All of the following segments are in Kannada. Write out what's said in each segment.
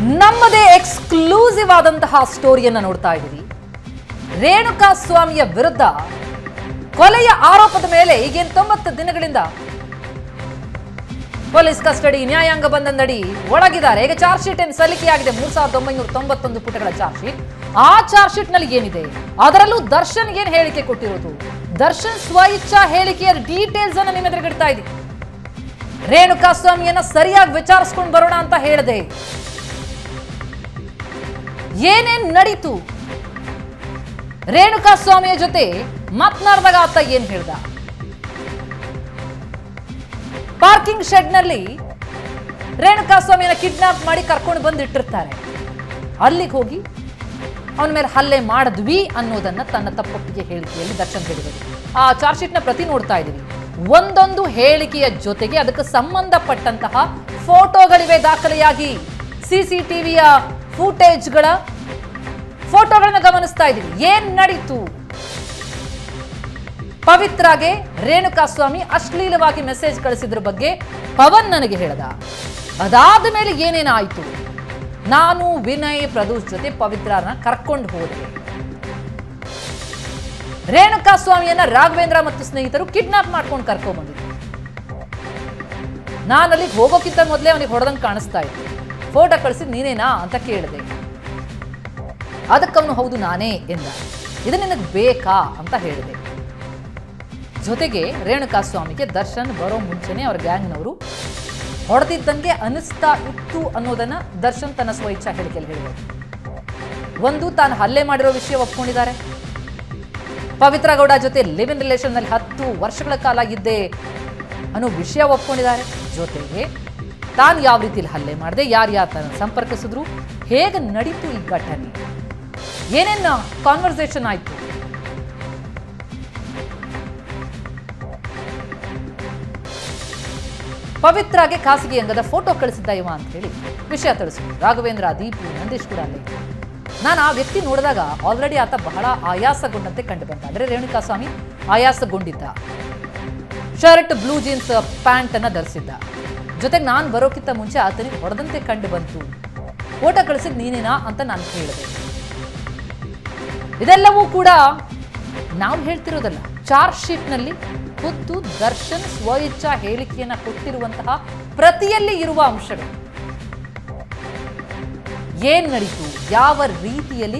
ನಮ್ಮದೇ ಎಕ್ಸ್ಕ್ಲೂಸಿವ್ ಆದಂತಹ ಸ್ಟೋರಿಯನ್ನ ನೋಡ್ತಾ ಇದ್ದೀವಿ ರೇಣುಕಾ ಸ್ವಾಮಿಯ ವಿರುದ್ಧ ಕೊಲೆಯ ಆರೋಪದ ಮೇಲೆ ಈಗೇನು ತೊಂಬತ್ತು ದಿನಗಳಿಂದ ಪೊಲೀಸ್ ಕಸ್ಟಡಿ ನ್ಯಾಯಾಂಗ ಬಂಧನದಡಿ ಒಳಗಿದ್ದಾರೆ ಈಗ ಚಾರ್ಜ್ ಶೀಟ್ ಏನು ಸಲ್ಲಿಕೆಯಾಗಿದೆ ಮೂರ್ ಸಾವಿರದ ಒಂಬೈನೂರ ತೊಂಬತ್ತೊಂದು ಪುಟಗಳ ಚಾರ್ಜ್ ಶೀಟ್ ಆ ಚಾರ್ಜ್ ಶೀಟ್ ನಲ್ಲಿ ಏನಿದೆ ಅದರಲ್ಲೂ ದರ್ಶನ್ ಏನ್ ಹೇಳಿಕೆ ಕೊಟ್ಟಿರೋದು ದರ್ಶನ್ ಸ್ವಇಚ್ಛಾ ಹೇಳಿಕೆಯ ಡೀಟೇಲ್ಸ್ ಅನ್ನ ನಿಮ್ಮ ಎದುರುಗಿಡ್ತಾ ಇದ್ದೀವಿ ರೇಣುಕಾ ಸ್ವಾಮಿಯನ್ನ ಸರಿಯಾಗಿ ವಿಚಾರಿಸ್ಕೊಂಡು ಬರೋಣ ಅಂತ ಹೇಳಿದೆ ಏನೇನ್ ನಡೀತು ರೇಣುಕಾ ಸ್ವಾಮಿಯ ಜೊತೆ ಮಾತನಾಡಿದಾಗ ಆತ ಏನ್ ಹೇಳ್ದ ಪಾರ್ಕಿಂಗ್ ಶೆಡ್ ನಲ್ಲಿ ರೇಣುಕಾ ಸ್ವಾಮಿಯನ್ನ ಕಿಡ್ನಾಪ್ ಮಾಡಿ ಕರ್ಕೊಂಡು ಬಂದಿಟ್ಟಿರ್ತಾರೆ ಅಲ್ಲಿಗೆ ಹೋಗಿ ಅವನ ಮೇಲೆ ಹಲ್ಲೆ ಮಾಡಿದ್ವಿ ಅನ್ನೋದನ್ನ ತನ್ನ ತಪ್ಪೊಪ್ಪಿಗೆ ಹೇಳಿಕೆಯಲ್ಲಿ ದರ್ಶನ್ ಹೇಳಿದರು ಆ ಚಾರ್ಜ್ ಶೀಟ್ನ ಪ್ರತಿ ನೋಡ್ತಾ ಇದ್ದೀವಿ ಒಂದೊಂದು ಹೇಳಿಕೆಯ ಜೊತೆಗೆ ಅದಕ್ಕೆ ಸಂಬಂಧಪಟ್ಟಂತಹ ಫೋಟೋಗಳಿವೆ ದಾಖಲೆಯಾಗಿ ಸಿಸಿಟಿವಿಯ ಫೂಟೇಜ್ಗಳ ಫೋಟೋಗಳನ್ನ ಗಮನಿಸ್ತಾ ಇದ್ದೀವಿ ಏನ್ ನಡೀತು ಪವಿತ್ರಾಗೆ ರೇಣುಕಾ ಸ್ವಾಮಿ ಅಶ್ಲೀಲವಾಗಿ ಮೆಸೇಜ್ ಕಳಿಸಿದ್ರ ಬಗ್ಗೆ ಪವನ್ ನನಗೆ ಹೇಳ್ದ ಅದಾದ ಮೇಲೆ ಏನೇನಾಯ್ತು ನಾನು ವಿನಯ್ ಪ್ರದೂಷ್ ಜೊತೆ ಪವಿತ್ರನ ಕರ್ಕೊಂಡು ಹೋದೆ ರೇಣುಕಾ ಸ್ವಾಮಿಯನ್ನ ರಾಘವೇಂದ್ರ ಮತ್ತು ಸ್ನೇಹಿತರು ಕಿಡ್ನಾಪ್ ಮಾಡ್ಕೊಂಡು ಕರ್ಕೊಂಡ್ ಬಂದಿದ್ರು ನಾನು ಅಲ್ಲಿಗೆ ಹೋಗೋಕ್ಕಿಂತ ಮೊದಲೇ ಅವನಿಗೆ ಹೊಡೆದಂಗೆ ಕಾಣಿಸ್ತಾ ಇತ್ತು ಫೋಟೋ ಕಳಿಸಿದ್ ನೀನೇನಾ ಅಂತ ಕೇಳಿದೆ ಅದಕ್ಕವನು ಹೌದು ನಾನೇ ಎಂದ ಇದು ನಿನಗೆ ಬೇಕಾ ಅಂತ ಹೇಳಿದೆ ಜೊತೆಗೆ ರೇಣುಕಾ ಸ್ವಾಮಿಗೆ ದರ್ಶನ್ ಬರೋ ಮುಂಚೆನೆ ಅವ್ರ ಗ್ಯಾಂಗ್ನವರು ಹೊಡೆದಿದ್ದಂಗೆ ಅನಿಸ್ತಾ ಇತ್ತು ಅನ್ನೋದನ್ನ ದರ್ಶನ್ ತನ್ನ ಸ್ವಇಚ್ಛಾ ಹೇಳಿಕೆಯಲ್ಲಿ ಹೇಳಿದರು ಒಂದು ತಾನು ಹಲ್ಲೆ ಮಾಡಿರೋ ವಿಷಯ ಒಪ್ಕೊಂಡಿದ್ದಾರೆ ಪವಿತ್ರ ಗೌಡ ಜೊತೆ ಲಿವ್ ಇನ್ ರಿಲೇಷನ್ ನಲ್ಲಿ ಹತ್ತು ವರ್ಷಗಳ ಕಾಲ ಇದ್ದೆ ಅನ್ನೋ ವಿಷಯ ಒಪ್ಕೊಂಡಿದ್ದಾರೆ ಜೊತೆಗೆ ತಾನು ಯಾವ ರೀತಿಯಲ್ಲಿ ಹಲ್ಲೆ ಮಾಡಿದೆ ಯಾರ್ಯಾರು ತನ್ನ ಸಂಪರ್ಕಿಸಿದ್ರು ಹೇಗೆ ನಡೀತು ಈ ಘಟನೆ ಏನೇನು ಕಾನ್ವರ್ಸೇಷನ್ ಆಯ್ತು ಪವಿತ್ರಾಗೆ ಖಾಸಗಿ ಅಂಗದ ಫೋಟೋ ಕಳಿಸಿದ್ದ ಇವ ಅಂತ ಹೇಳಿ ವಿಷಯ ತಿಳಿಸಿದ್ರು ರಾಘವೇಂದ್ರ ದೀಪು ನಂದೀಶ್ ಕೂಡ ಅಲ್ಲೇ ಇದ್ರು. ನಾನು ಆ ವ್ಯಕ್ತಿ ನೋಡಿದಾಗ ಆಲ್ರೆಡಿ ಆತ ಬಹಳ ಆಯಾಸಗೊಂಡಂತೆ ಕಂಡು ಬಂದ ಅಂದ್ರೆ ರೇಣುಕಾ ಸ್ವಾಮಿ ಆಯಾಸಗೊಂಡಿದ್ದ ಶರ್ಟ್ ಬ್ಲೂ ಜೀನ್ಸ್ ಪ್ಯಾಂಟ್ ಅನ್ನ ಧರಿಸಿದ್ದ ಜೊತೆಗೆ ನಾನು ಬರೋಕ್ಕಿಂತ ಮುಂಚೆ ಆತನಿಗೆ ಹೊಡೆದಂತೆ ಕಂಡು ಬಂತು ಫೋಟೋ ಕಳಿಸಿದ್ ನೀನೇನಾ ಅಂತ ನಾನು ಕೇಳಿದೆ ಇದೆಲ್ಲವೂ ಕೂಡ ನಾವು ಹೇಳ್ತಿರೋದಲ್ಲ ಚಾರ್ಜ್ ಶೀಟ್ನಲ್ಲಿ ಖುದ್ದು ದರ್ಶನ್ ಸ್ವಇಚ್ಛಾ ಹೇಳಿಕೆಯನ್ನ ಕೊಟ್ಟಿರುವಂತಹ ಪ್ರತಿಯಲ್ಲಿ ಇರುವ ಅಂಶಗಳು ಏನ್ ನಡೀತು ಯಾವ ರೀತಿಯಲ್ಲಿ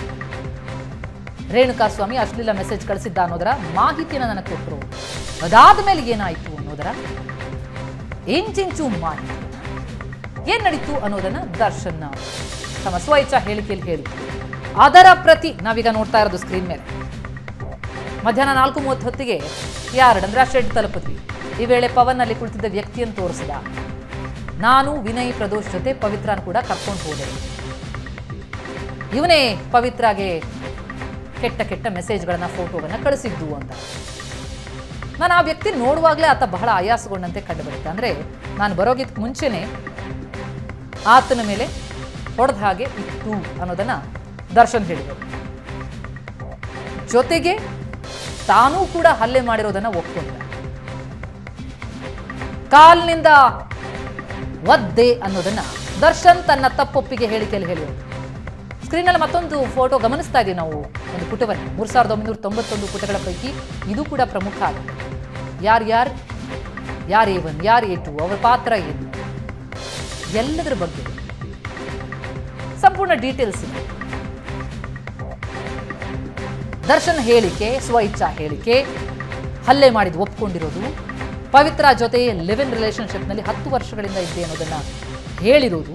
ರೇಣುಕಾ ಸ್ವಾಮಿ ಅಶ್ಲೀಲ ಮೆಸೇಜ್ ಕಳಿಸಿದ್ದ ಅನ್ನೋದರ ಮಾಹಿತಿಯನ್ನು ನನಗೆ ಕೊಟ್ಟರು ಅದಾದ ಮೇಲೆ ಏನಾಯ್ತು ಅನ್ನೋದರ ಇಂಚಿಂಚು ಮಾಹಿತಿ ಏನ್ ನಡೀತು ಅನ್ನೋದನ್ನ ದರ್ಶನ್ ತಮ್ಮ ಸ್ವಇಚ್ಛಾ ಹೇಳಿಕೆಯಲ್ಲಿ ಹೇಳಿದ್ರು ಅದರ ಪ್ರತಿ ನಾವೀಗ ನೋಡ್ತಾ ಇರೋದು ಸ್ಕ್ರೀನ್ ಮೇಲೆ ಮಧ್ಯಾಹ್ನ ನಾಲ್ಕು ಮೂವತ್ತು ಹೊತ್ತಿಗೆ ಯಾರ್ಡ್ ಅಂದ್ರೆ ಆ ಶೆಡ್ ತಲುಪಿದ್ವಿ ಈ ವೇಳೆ ಪವನ್ ಅಲ್ಲಿ ಕುಳಿತಿದ್ದ ವ್ಯಕ್ತಿಯನ್ನು ತೋರಿಸಿದ ನಾನು ವಿನಯ್ ಪ್ರದೋಷ್ ಜೊತೆ ಪವಿತ್ರನ ಕೂಡ ಕರ್ಕೊಂಡು ಹೋದೆ ಇವನೇ ಪವಿತ್ರಾಗೆ ಕೆಟ್ಟ ಕೆಟ್ಟ ಮೆಸೇಜ್ಗಳನ್ನ ಫೋಟೋಗಳನ್ನ ಕಳಿಸಿದ್ದು ಅಂತ ನಾನು ಆ ವ್ಯಕ್ತಿ ನೋಡುವಾಗಲೇ ಆತ ಬಹಳ ಆಯಾಸಗೊಂಡಂತೆ ಕಂಡು ಬರುತ್ತೆ ಅಂದ್ರೆ ನಾನು ಬರೋಗಿದ್ ಮುಂಚೆನೆ ಆತನ ಮೇಲೆ ಹೊಡೆದ ಹಾಗೆ ಇತ್ತು ಅನ್ನೋದನ್ನ ದರ್ಶನ್ ಹೇಳಿದರು ಜೊತೆಗೆ ತಾನೂ ಕೂಡ ಹಲ್ಲೆ ಮಾಡಿರೋದನ್ನ ಒಪ್ಕೊಂಡಿದ್ದ ಕಾಲ್ನಿಂದ ಒದ್ದೆ ಅನ್ನೋದನ್ನ ದರ್ಶನ್ ತನ್ನ ತಪ್ಪೊಪ್ಪಿಗೆ ಹೇಳಿಕೆಯಲ್ಲಿ ಹೇಳಿದರು ಸ್ಕ್ರೀನಲ್ಲಿ ಮತ್ತೊಂದು ಫೋಟೋ ಗಮನಿಸ್ತಾ ಇದ್ದೀವಿ ನಾವು ಒಂದು ಪುಟವನ್ನು ಮೂರು ಸಾವಿರದ ಒಂಬೈನೂರ ತೊಂಬತ್ತೊಂದು ಪುಟಗಳ ಪೈಕಿ ಇದು ಕೂಡ ಪ್ರಮುಖ ಆಗುತ್ತೆ ಯಾರ್ಯಾರು ಯಾರು ಎ ಒನ್ ಯಾರು ಎ ಟು ಅವರ ಪಾತ್ರ ಏನು ಎಲ್ಲದರ ಬಗ್ಗೆ ಸಂಪೂರ್ಣ ಡೀಟೇಲ್ಸ್ ಇದೆ ದರ್ಶನ್ ಹೇಳಿಕೆ ಸ್ವಇಚ್ಛಾ ಹೇಳಿಕೆ ಹಲ್ಲೆ ಮಾಡಿದ್ದು ಒಪ್ಕೊಂಡಿರೋದು ಪವಿತ್ರ ಜೊತೆ ಲಿವ್ ಇನ್ ರಿಲೇಶನ್ಶಿಪ್ನಲ್ಲಿ ಹತ್ತು ವರ್ಷಗಳಿಂದ ಇದ್ದೆ ಅನ್ನೋದನ್ನ ಹೇಳಿರೋದು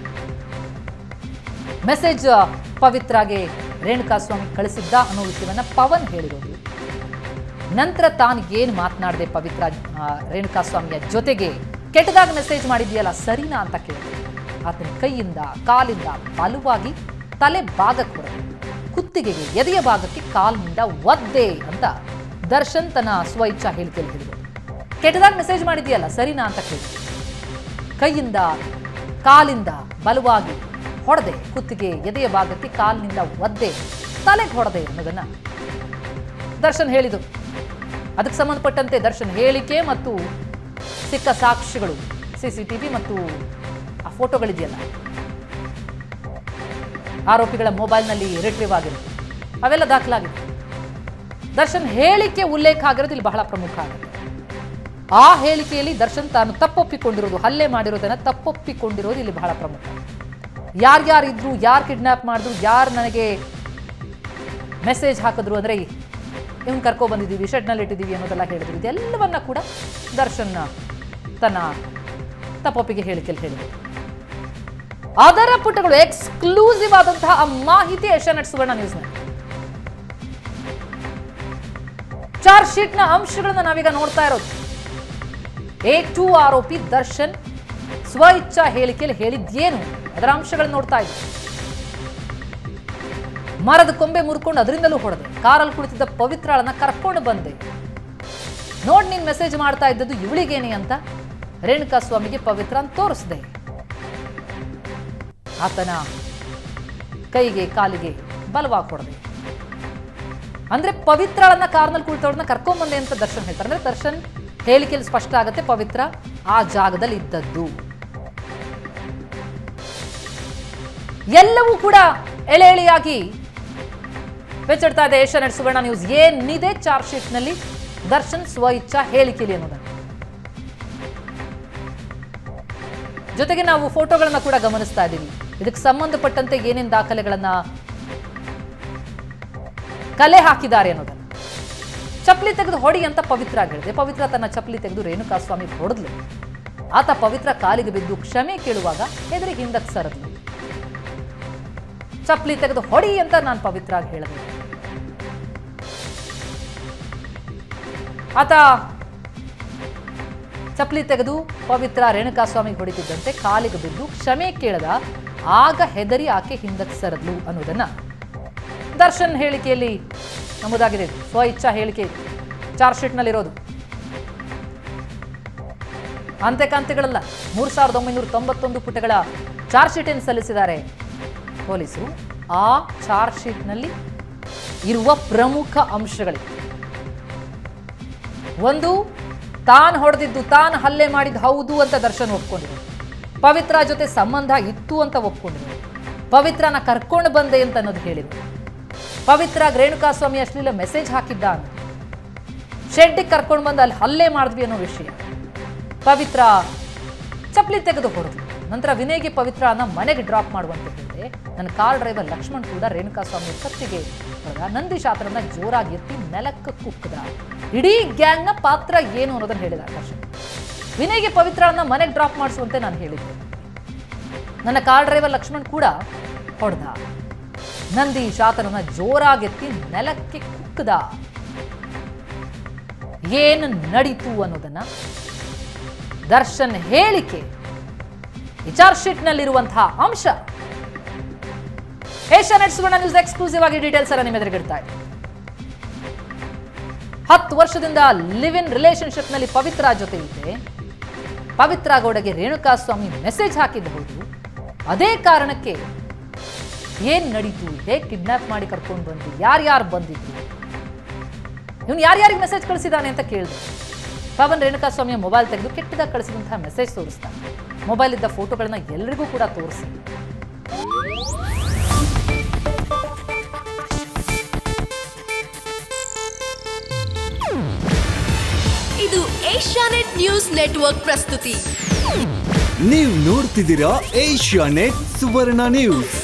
ಮೆಸೇಜ್ ಪವಿತ್ರಾಗೆ ರೇಣುಕಾ ಸ್ವಾಮಿ ಕಳಿಸಿದ್ದ ಅನ್ನೋ ವಿಷಯವನ್ನ ಪವನ್ ಹೇಳಿರೋದು ನಂತರ ತಾನು ಏನು ಮಾತನಾಡಿದೆ ಪವಿತ್ರ ಆ, ರೇಣುಕಾ ಸ್ವಾಮಿಯ ಜೊತೆಗೆ ಕೆಟ್ಟದಾಗ ಮೆಸೇಜ್ ಮಾಡಿದ್ಯಲ್ಲ ಸರಿನಾ ಅಂತ ಕೇಳಿದೆ ಆತನ ಕೈಯಿಂದ ಕಾಲಿಂದ ಬಲವಾಗಿ ತಲೆ ಭಾಗಕ್ಕೆ ಹೊಡೆದೆ ಕುತ್ತಿಗೆಗೆ ಎದೆಯ ಭಾಗಕ್ಕೆ ಕಾಲಿನಿಂದ ಒದ್ದೆ ಅಂತ ದರ್ಶನ್ ತನ್ನ ಸ್ವಇಚ್ಛಾ ಹೇಳಿಕೆಯಲ್ಲಿ ಹೇಳಿದರು ಕೆಟ್ಟದಾಗ ಮೆಸೇಜ್ ಮಾಡಿದ್ಯಲ್ಲ ಸರಿನಾ ಅಂತ ಕೇಳಿದೆ ಕೈಯಿಂದ ಕಾಲಿಂದ ಬಲವಾಗಿ ಹೊಡೆದೆ ಕುತ್ತಿಗೆ ಎದೆಯ ಭಾಗಕ್ಕೆ ಕಾಲಿನಿಂದ ಒದ್ದೆ ತಲೆಗೆ ಹೊಡೆದೆ ಅನ್ನೋದನ್ನ ದರ್ಶನ್ ಹೇಳಿದರು ಅದಕ್ಕೆ ಸಂಬಂಧಪಟ್ಟಂತೆ ದರ್ಶನ್ ಹೇಳಿಕೆ ಮತ್ತು ಸಿಕ್ಕ ಸಾಕ್ಷಿಗಳು ಸಿ ಸಿ ಟಿ ವಿ ಮತ್ತು ಆ ಫೋಟೋಗಳಿದೆಯಲ್ಲ ಆರೋಪಿಗಳ ಮೊಬೈಲ್ನಲ್ಲಿ ರಿಟ್ರೀವ್ ಆಗಿರುತ್ತೆ ಅವೆಲ್ಲ ದಾಖಲಾಗಿದೆ ದರ್ಶನ್ ಹೇಳಿಕೆ ಉಲ್ಲೇಖ ಆಗಿರೋದು ಇಲ್ಲಿ ಬಹಳ ಪ್ರಮುಖ ಆಗುತ್ತೆ ಆ ಹೇಳಿಕೆಯಲ್ಲಿ ದರ್ಶನ್ ತಾನು ತಪ್ಪೊಪ್ಪಿಕೊಂಡಿರೋದು ಹಲ್ಲೆ ಮಾಡಿರೋದನ್ನ ತಪ್ಪೊಪ್ಪಿಕೊಂಡಿರೋದು ಇಲ್ಲಿ ಬಹಳ ಪ್ರಮುಖ ಯಾರ್ಯಾರು ಇದ್ರು ಯಾರು ಕಿಡ್ನಾಪ್ ಮಾಡಿದ್ರು ಯಾರು ನನಗೆ ಮೆಸೇಜ್ ಹಾಕಿದ್ರು ಅಂದರೆ ಇವ್ನು ಕರ್ಕೊ ಬಂದಿದ್ದೀವಿ ಶೆಡ್ನಲ್ಲಿ ಇಟ್ಟಿದ್ದೀವಿ ಅನ್ನೋದೆಲ್ಲ ಹೇಳಿದ್ರು ಇದೆಲ್ಲವನ್ನ ಕೂಡ ದರ್ಶನ್ ತನ್ನ ತಪ್ಪೊಪ್ಪಿಗೆ ಹೇಳಿಕೆಯಲ್ಲಿ ಹೇಳಿದರು ಅದರ ಪುಟಗಳು ಎಕ್ಸ್ಕ್ಲೂಸಿವ್ ಆದಂತಹ ಆ ಮಾಹಿತಿ ಏಷ್ಯಾನೆಟ್ ಸುವರ್ಣ ನ್ಯೂಸ್ನಲ್ಲಿ ಚಾರ್ಜ್ ಶೀಟ್ನ ಅಂಶಗಳನ್ನ ನಾವೀಗ ನೋಡ್ತಾ ಇರೋದು ಎ ಟು ಆರೋಪಿ ದರ್ಶನ್ ಸ್ವ ಇಚ್ಛಾ ಹೇಳಿಕೆಯಲ್ಲಿ ಹೇಳಿದ್ದೇನು ಅದರ ಅಂಶಗಳನ್ನ ನೋಡ್ತಾ ಇದ್ದೀವಿ ಮರದ ಕೊಂಬೆ ಮುರ್ಕೊಂಡು ಅದರಿಂದಲೂ ಹೊಡೆದೆ ಕಾರಲ್ಲಿ ಕುಳಿತಿದ್ದ ಪವಿತ್ರಾಳನ್ನ ಕರ್ಕೊಂಡು ಬಂದೆ ನೋಡ್ ನೀನ್ ಮೆಸೇಜ್ ಮಾಡ್ತಾ ಇದ್ದದ್ದು ಇವಳಿಗೇನೆ ಅಂತ ರೇಣುಕಾ ಸ್ವಾಮಿಗೆ ಪವಿತ್ರ ಅಂತ ತೋರಿಸ್ದೆ ಆತನ ಕೈಗೆ ಕಾಲಿಗೆ ಬಲವಾಗಿ ಹೊಡೆದೆ ಅಂದ್ರೆ ಪವಿತ್ರಳನ್ನ ಕಾರ್ನಲ್ಲಿ ಕುಳಿತವ್ರನ್ನ ಕರ್ಕೊಂಬಂದೆ ಅಂತ ದರ್ಶನ್ ಹೇಳ್ತಾರೆ ಅಂದ್ರೆ ದರ್ಶನ್ ಹೇಳಿಕೆಯಲ್ಲಿ ಸ್ಪಷ್ಟ ಆಗುತ್ತೆ ಪವಿತ್ರ ಆ ಜಾಗದಲ್ಲಿ ಇದ್ದದ್ದು ಎಲ್ಲವೂ ಕೂಡ ಎಳೆ ಎಳೆಯಾಗಿ ಬೆಚ್ಚಿಡ್ತಾ ಇದೆ ಏಷ್ಯಾನೆಟ್ ಸುವರ್ಣ ನ್ಯೂಸ್ ಏನಿದೆ ಚಾರ್ಜ್ ಶೀಟ್ನಲ್ಲಿ ದರ್ಶನ್ ಸ್ವ ಇಚ್ಛಾ ಹೇಳಿಕೆಯಲ್ಲಿ ಅನ್ನೋದನ್ನು ಜೊತೆಗೆ ನಾವು ಫೋಟೋಗಳನ್ನ ಕೂಡ ಗಮನಿಸ್ತಾ ಇದ್ದೀವಿ ಇದಕ್ಕೆ ಸಂಬಂಧಪಟ್ಟಂತೆ ಏನೇನು ದಾಖಲೆಗಳನ್ನ ಕಲೆ ಹಾಕಿದ್ದಾರೆ ಅನ್ನೋದನ್ನ ಚಪ್ಪಲಿ ತೆಗೆದು ಹೊಡಿ ಅಂತ ಪವಿತ್ರ ಹೇಳಿದೆ ಪವಿತ್ರ ತನ್ನ ಚಪ್ಪಲಿ ತೆಗೆದು ರೇಣುಕಾ ಸ್ವಾಮಿ ಹೊಡೆದ್ಲು ಆತ ಪವಿತ್ರ ಕಾಲಿಗೆ ಬಿದ್ದು ಕ್ಷಮೆ ಕೇಳುವಾಗ ಹೆದರಿ ಹಿಂದಕ್ಕೆ ಸರದ್ಲು ಚಪ್ಪಲಿ ತೆಗೆದು ಹೊಡಿ ಅಂತ ನಾನು ಪವಿತ್ರ ಹೇಳಿದೆ ಆತ ಚಪ್ಪಲಿ ತೆಗೆದು ಪವಿತ್ರ ರೇಣುಕಾ ಸ್ವಾಮಿಗೆ ಹೊಡಿತಿದ್ದಂತೆ ಕಾಲಿಗೆ ಬಿದ್ದು ಕ್ಷಮೆ ಕೇಳದ ಆಗ ಹೆದರಿ ಆಕೆ ಹಿಂದಕ್ಕೆ ಸರದ್ಲು ಅನ್ನೋದನ್ನ ದರ್ಶನ್ ಹೇಳಿಕೆಯಲ್ಲಿ ನಮೂದಾಗಿದೆ ಇದು. ಸ್ವ ಇಚ್ಛಾ ಹೇಳಿಕೆ ಇದು. ಚಾರ್ಜ್ ಶೀಟ್ನಲ್ಲಿರೋದು ಅಂತೆ ಕಾಂತೆಗಳಲ್ಲ ಮೂರು ಸಾವಿರದ ಒಂಬೈನೂರ ತೊಂಬತ್ತೊಂದು ಪುಟಗಳ ಚಾರ್ಜ್ ಶೀಟ್ ಏನು ಸಲ್ಲಿಸಿದ್ದಾರೆ ಪೊಲೀಸರು ಆ ಚಾರ್ಜ್ ಶೀಟ್ನಲ್ಲಿ ಇರುವ ಪ್ರಮುಖ ಅಂಶಗಳಿವೆ ಒಂದು ತಾನು ಹೊಡೆದಿದ್ದು ತಾನು ಹಲ್ಲೆ ಮಾಡಿದ್ದು ಹೌದು ಅಂತ ದರ್ಶನ್ ಒಪ್ಕೊಂಡಿದ್ರು ಪವಿತ್ರ ಜೊತೆ ಸಂಬಂಧ ಇತ್ತು ಅಂತ ಒಪ್ಕೊಂಡಿದ್ರು ಪವಿತ್ರನ ಕರ್ಕೊಂಡು ಬಂದೆ ಅಂತ ಅನ್ನೋದು ಹೇಳಿದ್ರು ಪವಿತ್ರ ರೇಣುಕಾ ಸ್ವಾಮಿ ಅಶ್ಲೀಲ ಮೆಸೇಜ್ ಹಾಕಿದ್ದ ಅಂತ ಶೆಡ್ಡಿಗೆ ಕರ್ಕೊಂಡು ಬಂದು ಅಲ್ಲಿ ಹಲ್ಲೆ ಮಾಡಿದ್ವಿ ಅನ್ನೋ ವಿಷಯ ಪವಿತ್ರ ಚಪ್ಪಲಿ ತೆಗೆದು ಹೊಡೆದು ನಂತರ ವಿನಯ್ಗೆ ಪವಿತ್ರನ ಮನೆಗೆ ಡ್ರಾಪ್ ಮಾಡುವಂತೆ ಹೇಳಿದೆ ನನ್ನ ಕಾರ್ ಡ್ರೈವರ್ ಲಕ್ಷ್ಮಣ್ ಕೂಡ ರೇಣುಕಾ ಸ್ವಾಮಿ ಕತ್ತಿಗೆ ಹೊಡೆದ ನಂದೀಶ್ ಆತರನ್ನ ಜೋರಾಗಿ ಎತ್ತಿ ನೆಲಕ್ಕೆ ಕುಕ್ಕದ ಇಡೀ ಗ್ಯಾಂಗ್ನ ಪಾತ್ರ ಏನು ಅನ್ನೋದನ್ನ ಹೇಳಿದ ದರ್ಶನ್ ವಿನಯ್ಗೆ ಪವಿತ್ರನ ಮನೆಗೆ ಡ್ರಾಪ್ ಮಾಡಿಸುವಂತೆ ನಾನು ಹೇಳಿದ್ದೆ ನನ್ನ ಕಾರ್ ಡ್ರೈವರ್ ಲಕ್ಷ್ಮಣ್ ಕೂಡ ಹೊಡೆದ ನಂದೀಶ್ ಆತನನ್ನ ಜೋರಾಗೆತ್ತಿ ನೆಲಕ್ಕೆ ಕುಕ್ಕದ ಏನು ನಡೀತು ಅನ್ನೋದನ್ನ ದರ್ಶನ್ ಹೇಳಿಕೆ ಈ ಚಾರ್ಜ್ ಶೀಟ್ನಲ್ಲಿರುವಂತಹ ಅಂಶ ಏಷ್ಯಾನೆಟ್ ಸುವರ್ಣ ನ್ಯೂಸ್ ಎಕ್ಸ್ಕ್ಲೂಸಿವ್ ಆಗಿ ಡೀಟೇಲ್ಸ್ ಎಲ್ಲ ನಿಮ್ಮ ಎದುರುಗಿಡ್ತಾ ಇದೆ ಹತ್ತು ವರ್ಷದಿಂದ ಲಿವ್ ಇನ್ ರಿಲೇಶನ್ಶಿಪ್ನಲ್ಲಿ ಪವಿತ್ರ ಜೊತೆ ಇದ್ದೆ ಪವಿತ್ರ ಗೌಡಗೆ ರೇಣುಕಾ ಸ್ವಾಮಿ ಮೆಸೇಜ್ ಹಾಕಿದ್ದು ಹೌದು ಅದೇ ಕಾರಣಕ್ಕೆ ಏನ್ ನಡೀತು ಹೇಗೆ ಕಿಡ್ನಾಪ್ ಮಾಡಿ ಕರ್ಕೊಂಡು ಬಂದ್ವಿ ಯಾರ್ಯಾರು ಬಂದಿದ್ರು ಇವನು ಯಾರ್ಯಾರಿಗೆ ಮೆಸೇಜ್ ಕಳಿಸಿದಾನೆ ಅಂತ ಕೇಳಿದೆ ಪವನ್ ರೇಣುಕಾ ಸ್ವಾಮಿಯ ಮೊಬೈಲ್ ತೆಗೆದು ಕೆಟ್ಟದಾಗ ಕಳಿಸಿದಂತಹ ಮೆಸೇಜ್ ತೋರಿಸ್ದ ಮೊಬೈಲ್ ಇದ್ದ ಫೋಟೋಗಳನ್ನ ಎಲ್ರಿಗೂ ಕೂಡ ತೋರಿಸಿ ಇದು ಏಷ್ಯಾನೆಟ್ ನ್ಯೂಸ್ ನೆಟ್ವರ್ಕ್ ಪ್ರಸ್ತುತಿ ನೀವು ನೋಡ್ತಿದ್ದೀರಾ ಏಷ್ಯಾ ನೆಟ್ ಸುವರ್ಣ ನ್ಯೂಸ್